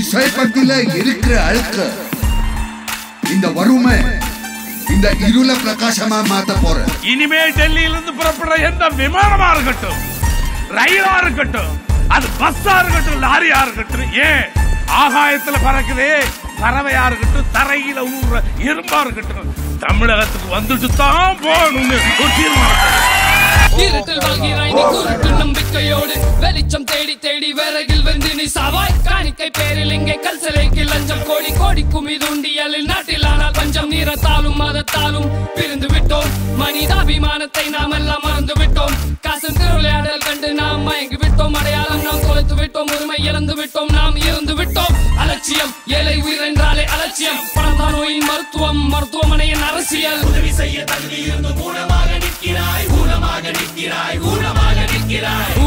குடிசைப்பட்டில இருக்கிற அழுக்க இந்த வறுமை இந்த இருள பிரகாசமா மாத்த போற இனிமே டெல்லியிலிருந்து புறப்படுற எந்த விமானமா இருக்கட்டும் ரயிலா இருக்கட்டும் அது பஸ்ஸா இருக்கட்டும் லாரியா இருக்கட்டும் ஏன் ஆகாயத்துல பறக்குதே பறவையா இருக்கட்டும் தரையில ஊற எறும்பா இருக்கட்டும் தமிழகத்துக்கு வந்துட்டு தான் போகணும்னு ஒரு தீர்மானம் இருட்டில் வாழ்கிறாய் நீ குருட்டு நம்பிக்கையோடு வெளிச்சம் தேடி தேடி விறகில் வெந்து நீ சாவாய் காணிக்கை பேரில் இங்கே கல் சிலைக்கு லஞ்சம் கோடி கோடி குமிது உண்டியலில் நாட்டில் ஆனால் பஞ்சம் நீரத்தாலும் மதத்தாலும் பிரிந்து விட்டோம் மனிதாபிமானத்தை நாம் எல்லாம் மறந்து விட்டோம் காசு திருவிளையாடல் கண்டு நாம் மயங்கி விட்டோம் அடையாளம் நாம் தொலைத்து விட்டோம் உரிமை இழந்து விட்டோம் நாம் இருந்து விட்டோம் அலட்சியம் ஏழை உயிர் என்றாலே அலட்சியம் பணந்தா நோயின் மருத்துவம் மருத்துவமனையின் அரசியல் உதவி செய்ய தகுதி இருந்து ஊனமாக நிற்கிறாய் ஊனமாக நிற்கிறாய் ஊனமாக நிற்கிறாய்